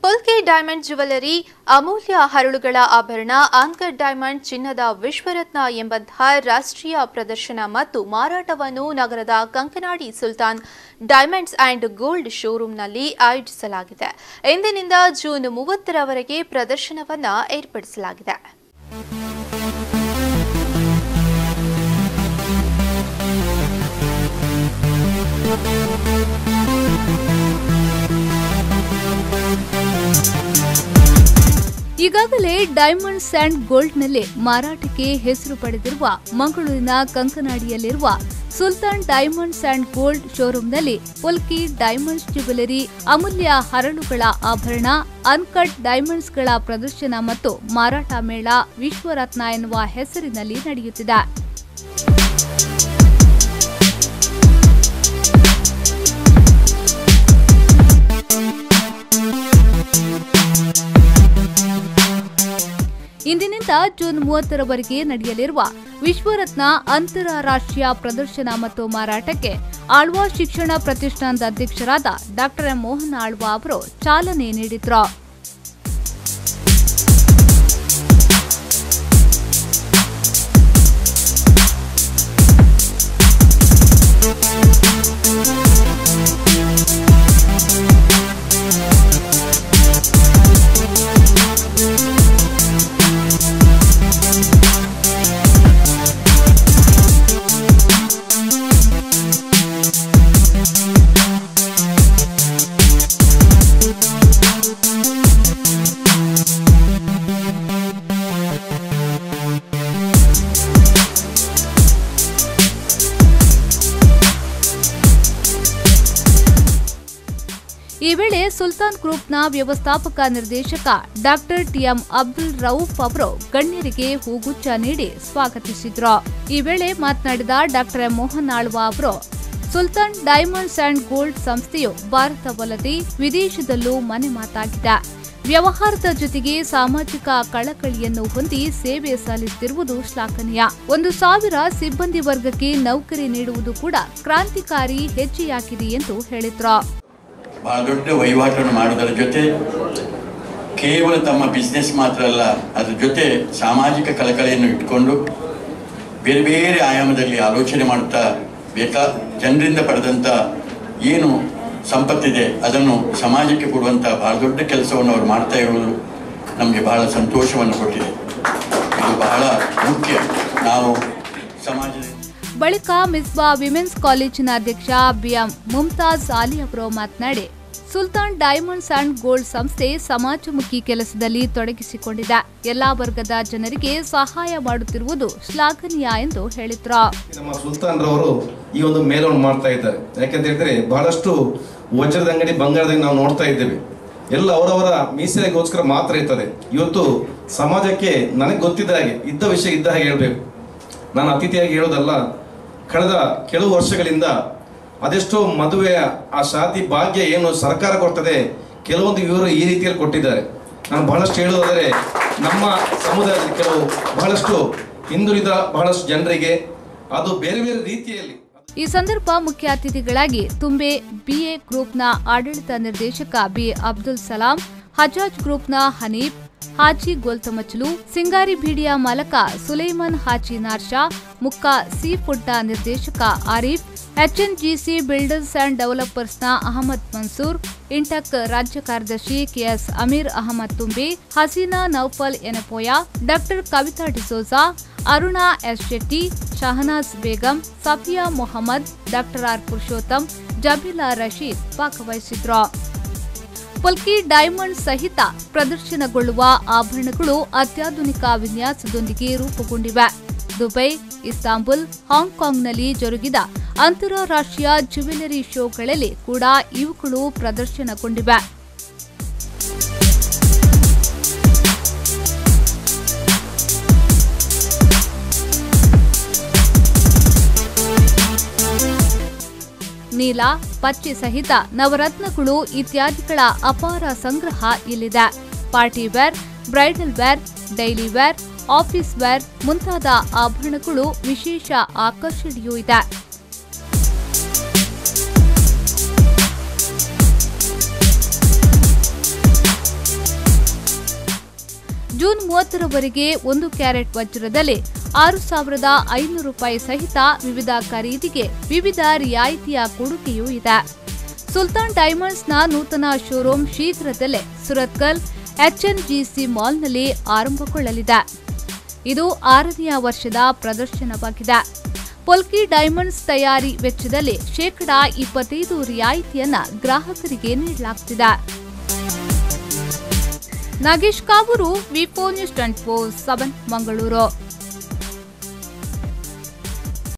ಪುಲ್ಕೆ diamond jewellery ಅಮೂಲ್ಯ ಹರಳುಗಳ ಆಭರಣ ಆನ್ಕರ್ ಡೈಮಂಡ್ ಚಿನ್ನದ ವಿಶ್ವರತ್ನ ಎಂಬಂತಹ ರಾಷ್ಟ್ರೀಯ ಪ್ರದರ್ಶನ ಮತ್ತು ಮಾರಾಟವನ್ನು ನಗರದ Kankanady Sultan diamonds and gold ಶೋರೂಂನಲ್ಲಿ ಆಯೋಜಿಸಲಾಗಿದೆ ಇಂದಿನಿಂದ ಜೂನ್ ಮೂವತ್ತರವರೆಗೆ ಪ್ರದರ್ಶನವನ್ನು ಏರ್ಪಡಿಸಲಾಗಿದೆ ಈಗಾಗಲೇ ಡೈಮಂಡ್ಸ್ ಅಂಡ್ ಗೋಲ್ಡ್ನಲ್ಲಿ ಮಾರಾಟಕ್ಕೆ ಹೆಸರು ಪಡೆದಿರುವ ಮಂಗಳೂರಿನ ಕಂಕನಾಡಿಯಲ್ಲಿರುವ ಸುಲ್ತಾನ್ ಡೈಮಂಡ್ಸ್ ಅಂಡ್ ಗೋಲ್ಡ್ ಶೋರೂಂನಲ್ಲಿ ಪುಲ್ಕಿ ಡೈಮಂಡ್ಸ್ ಜ್ಯುವೆಲರಿ ಅಮೂಲ್ಯ ಹರಳುಗಳ ಆಭರಣ ಅನ್ಕಟ್ ಡೈಮಂಡ್ಸ್ಗಳ ಪ್ರದರ್ಶನ ಮತ್ತು ಮಾರಾಟ ಮೇಳ ವಿಶ್ವರತ್ನ ಎನ್ನುವ ಹೆಸರಿನಲ್ಲಿ ನಡೆಯುತ್ತಿದೆ ಇಂದಿನಿಂದ ಜೂನ್ ಮೂವತ್ತರವರೆಗೆ ನಡೆಯಲಿರುವ ವಿಶ್ವರತ್ನ ಅಂತಾರಾಷ್ಟ್ರೀಯ ಪ್ರದರ್ಶನ ಮತ್ತು ಮಾರಾಟಕ್ಕೆ ಆಳ್ವಾ ಶಿಕ್ಷಣ ಪ್ರತಿಷ್ಠಾನದ ಅಧ್ಯಕ್ಷರಾದ ಡಾಕ್ಟರ್ ಎಂ ಮೋಹನ್ ಆಳ್ವಾ ಅವರು ಚಾಲನೆ ನೀಡಿದ್ರು ಈ ವೇಳೆ ಸುಲ್ತಾನ್ ಗ್ರೂಪ್ನ ವ್ಯವಸ್ಥಾಪಕ ನಿರ್ದೇಶಕ ಡಾಕ್ಟರ್ ಟಿಎಂ ಅಬ್ದುಲ್ ರೌಫ್ ಅವರು ಗಣ್ಯರಿಗೆ ಹೂಗುಚ್ಛ ನೀಡಿ ಸ್ವಾಗತಿಸಿದ್ರು ಈ ವೇಳೆ ಮಾತನಾಡಿದ ಡಾಕ್ಟರ್ ಎಂ ಮೋಹನ್ ಆಳ್ವಾ ಅವರು ಸುಲ್ತಾನ್ ಡೈಮಂಡ್ಸ್ ಅಂಡ್ ಗೋಲ್ಡ್ ಸಂಸ್ಥೆಯು ಭಾರತವಲ್ಲದೆ ವಿದೇಶದಲ್ಲೂ ಮನೆ ಮಾತಾಗಿದೆ ವ್ಯವಹಾರದ ಜೊತೆಗೆ ಸಾಮಾಜಿಕ ಕಳಕಳಿಯನ್ನು ಹೊಂದಿ ಸೇವೆ ಸಲ್ಲಿಸುತ್ತಿರುವುದು ಶ್ಲಾಘನೀಯ ಒಂದು ಸಾವಿರ ಸಿಬ್ಬಂದಿ ವರ್ಗಕ್ಕೆ ನೌಕರಿ ನೀಡುವುದು ಕೂಡ ಕ್ರಾಂತಿಕಾರಿ ಹೆಜ್ಜೆಯಾಗಿದೆ ಎಂದು ಹೇಳಿದ್ರು ಬಹಳ ದೊಡ್ಡ ವಹಿವಾಟನ್ನು ಮಾಡುವುದರ ಜೊತೆ ಕೇವಲ ತಮ್ಮ ಬಿಸ್ನೆಸ್ ಮಾತ್ರ ಅಲ್ಲ ಅದ್ರ ಜೊತೆ ಸಾಮಾಜಿಕ ಕಳಕಳಿಯನ್ನು ಇಟ್ಟುಕೊಂಡು ಬೇರೆ ಬೇರೆ ಆಯಾಮದಲ್ಲಿ ಆಲೋಚನೆ ಮಾಡುತ್ತಾ ಬೇಕಾ ಜನರಿಂದ ಪಡೆದಂಥ ಏನು ಸಂಪತ್ತಿದೆ ಅದನ್ನು ಸಮಾಜಕ್ಕೆ ಕೊಡುವಂಥ ಬಹಳ ದೊಡ್ಡ ಕೆಲಸವನ್ನು ಅವರು ಮಾಡ್ತಾ ಇರುವುದು ನಮಗೆ ಬಹಳ ಸಂತೋಷವನ್ನು ಕೊಟ್ಟಿದೆ ಇದು ಬಹಳ ಮುಖ್ಯ ನಾವು ಸಮಾಜದ ಬಳಿಕ ಮಿಸ್ಬಾ ವಿಮೆನ್ಸ್ ಕಾಲೇಜಿನ ಅಧ್ಯಕ್ಷ ಬಿಎಂ ಮುಮ್ತಾಜ್ ಆಲಿ ಅವರು ಮಾತನಾಡಿ ಸುಲ್ತಾನ್ ಡೈಮಂಡ್ಸ್ ಅಂಡ್ ಗೋಲ್ಡ್ ಸಂಸ್ಥೆ ಸಮಾಜಮುಖಿ ಕೆಲಸದಲ್ಲಿ ತೊಡಗಿಸಿಕೊಂಡಿದೆ ಎಲ್ಲಾ ವರ್ಗದ ಜನರಿಗೆ ಸಹಾಯ ಮಾಡುತ್ತಿರುವುದು ಶ್ಲಾಘನೀಯ ಎಂದು ಹೇಳಿದ್ರು ನಮ್ಮ ಸುಲ್ತಾನ್ ರವರು ಈ ಒಂದು ಮೇಳವನ್ನು ಮಾಡ್ತಾ ಇದ್ದಾರೆ ಯಾಕಂತ ಹೇಳಿದ್ರೆ ಬಹಳಷ್ಟು ವಜ್ರದ ಅಂಗಡಿ ಬಂಗಾರದ ನಾವು ನೋಡ್ತಾ ಇದ್ದೇವೆ ಎಲ್ಲ ಅವರವರ ಮೀಸಲಿಗೋಸ್ಕರ ಮಾತ್ರ ಇರ್ತದೆ ಇವತ್ತು ಸಮಾಜಕ್ಕೆ ನನಗೆ ಗೊತ್ತಿದ್ದ ಹಾಗೆ ಇದ್ದ ವಿಷಯ ಇದ್ದ ಹಾಗೆ ಹೇಳ್ಬೇಕು ನಾನು ಅತಿಥಿಯಾಗಿ ಹೇಳೋದಲ್ಲ ಕಳೆದ ಕೆಲವು ವರ್ಷಗಳಿಂದ ಅದೆಷ್ಟೋ ಮದುವೆಯ ಆ ಶಾದಿ ಭಾಗ್ಯ ಏನು ಸರ್ಕಾರ ಕೊಡ್ತದೆ ಕೆಲವೊಂದು ಇವರು ಈ ರೀತಿಯಲ್ಲಿ ಕೊಟ್ಟಿದ್ದಾರೆ ನಾನು ಬಹಳಷ್ಟು ಹೇಳುವುದಾದರೆ ನಮ್ಮ ಸಮುದಾಯದಲ್ಲಿ ಕೆಲವು ಬಹಳಷ್ಟು ಹಿಂದುಳಿದ ಬಹಳಷ್ಟು ಜನರಿಗೆ ಅದು ಬೇರೆ ಬೇರೆ ರೀತಿಯಲ್ಲಿ ಈ ಸಂದರ್ಭ ಮುಖ್ಯ ಅತಿಥಿಗಳಾಗಿ ತುಂಬೆ ಬಿಎ ಗ್ರೂಪ್ನ ಆಡಳಿತ ನಿರ್ದೇಶಕ ಬಿ ಅಬ್ದುಲ್ ಸಲಾಂ ಹಜಾಜ್ ಗ್ರೂಪ್ನ ಹನೀಫ್ ಹಾಜಿ ಗೋಲ್ತಮಚ್ಲು ಸಿಂಗಾರಿ ಬೀಡಿಯ ಮಾಲಕ ಸುಲೈಮಾನ್ ಹಾಜಿ ನಾರ್ಷಾ ಮುಕ್ಕ ಸೀ ಫುಡ್ನ ನಿರ್ದೇಶಕ ಆರಿಫ್ ಎಚ್ಎನ್ಜಿಸಿ ಬಿಲ್ಡರ್ಸ್ ಅಂಡ್ ಡೆವಲಪರ್ಸ್ನ ಅಹಮದ್ ಮನ್ಸೂರ್ ಇಂಟಕ್ ರಾಜ್ಯ ಕಾರ್ಯದರ್ಶಿ KS Ameer Ahmed Thumbe Haseena Naufal Yenepoya doctor Kavitha D'Souza Aruna S Shetty Shahnaz Begum Safiya Mohammed doctor R Purushottam Jabeela Rasheed ಭಾಗವಹಿಸಿದ್ರು ಪುಲ್ಕಿ ಡೈಮಂಡ್ ಸಹಿತ ಪ್ರದರ್ಶನಗೊಳ್ಳುವ ಆಭರಣಗಳು ಅತ್ಯಾಧುನಿಕ ವಿನ್ಯಾಸದೊಂದಿಗೆ ರೂಪುಗೊಂಡಿವೆ ದುಬೈ ಇಸ್ತಾಂಬುಲ್ ಹಾಂಗ್ಕಾಂಗ್ನಲ್ಲಿ ಜರುಗಿದ ಅಂತಾರಾಷ್ಟ್ರೀಯ ಜ್ಯುವೆಲರಿ ಶೋಗಳಲ್ಲಿ ಕೂಡ ಇವುಗಳು ಪ್ರದರ್ಶನಗೊಂಡಿವೆ ನೀಲ ಪಚ್ಚೆ ಸಹಿತ ನವರತ್ನಗಳು ಇತ್ಯಾದಿಗಳ ಅಪಾರ ಸಂಗ್ರಹ ಇಲ್ಲಿದೆ party wear bridal wear daily wear office wear ಮುಂತಾದ ಆಭರಣಗಳು ವಿಶೇಷ ಆಕರ್ಷಣೆಯೂ ಇದೆ ಜೂನ್ ಮೂವತ್ತರವರೆಗೆ ಒಂದು ಕ್ಯಾರೆಟ್ ವಜ್ರದಲ್ಲಿ ಆರು ಸಾವಿರದ ಐನೂರು ರೂಪಾಯಿ ಸಹಿತ ವಿವಿಧ ಖರೀದಿಗೆ ವಿವಿಧ ರಿಯಾಯಿತಿಯ ಕೊಡುಗೆಯೂ ಇದೆ ಸುಲ್ತಾನ್ ಡೈಮಂಡ್ಸ್ನ ನೂತನ ಶೋರೂಮ್ ಶೀಘ್ರದಲ್ಲೇ ಸುರತ್ಕಲ್ ಎಚ್ಎನ್ಜಿಸಿ ಮಾಲ್ನಲ್ಲಿ ಆರಂಭಗೊಳ್ಳಲಿದೆ ಇದು ಆರನೆಯ ವರ್ಷದ ಪ್ರದರ್ಶನವಾಗಿದೆ ಪೊಲ್ಕಿ ಡೈಮಂಡ್ಸ್ ತಯಾರಿ ವೆಚ್ಚದಲ್ಲಿ ಶೇಕಡಾ ಇಪ್ಪತ್ತೈದು ರಿಯಾಯಿತಿಯನ್ನ ಗ್ರಾಹಕರಿಗೆ ನೀಡಲಾಗುತ್ತಿದೆ ನಾಗೇಶ್ ಕಾವೂರು ವಿಪೋ news twenty four seven Mangaluru